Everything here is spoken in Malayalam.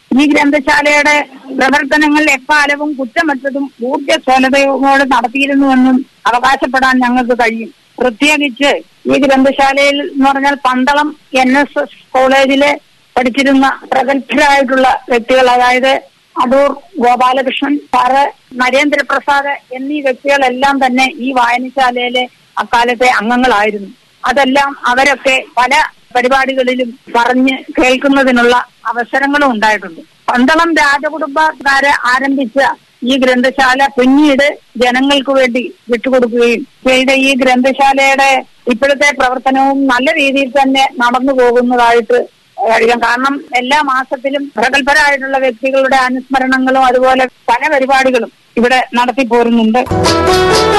ഈ ഗ്രന്ഥശാലയുടെ പ്രവർത്തനങ്ങൾ എക്കാലവും കുറ്റമറ്റതും ഊർജ്ജസ്വലതയോടെ നടത്തിയിരുന്നുവെന്നും അവകാശപ്പെടാൻ ഞങ്ങൾക്ക് കഴിയും പ്രത്യേകിച്ച് ഈ ഗ്രന്ഥശാലയിൽ എന്ന് പറഞ്ഞാൽ പന്തളം എൻ എസ് എസ് കോളേജിലെ പഠിച്ചിരുന്ന പ്രഗത്ഭരായിട്ടുള്ള വ്യക്തികൾ അതായത് അടൂർ ഗോപാലകൃഷ്ണൻ സാറ് നരേന്ദ്രപ്രസാദ് എന്നീ വ്യക്തികളെല്ലാം തന്നെ ഈ വായനശാലയിലെ അക്കാലത്തെ അംഗങ്ങളായിരുന്നു അതെല്ലാം അവരൊക്കെ പല പരിപാടികളിലും പറഞ്ഞ് കേൾക്കുന്നതിനുള്ള അവസരങ്ങളും ഉണ്ടായിട്ടുണ്ട് പന്തളം രാജകുടുംബക്കാര് ആരംഭിച്ച ഈ ഗ്രന്ഥശാല പിന്നീട് ജനങ്ങൾക്ക് വേണ്ടി വിട്ടുകൊടുക്കുകയും ചെയ്ത ഈ ഗ്രന്ഥശാലയുടെ ഇപ്പോഴത്തെ പ്രവർത്തനവും നല്ല രീതിയിൽ തന്നെ നടന്നു പോകുന്നതായിട്ട് കഴിയാം കാരണം എല്ലാ മാസത്തിലും പ്രഗത്ഭരായിട്ടുള്ള വ്യക്തികളുടെ അനുസ്മരണങ്ങളും അതുപോലെ പല പരിപാടികളും ഇവിടെ നടത്തി പോരുന്നുണ്ട്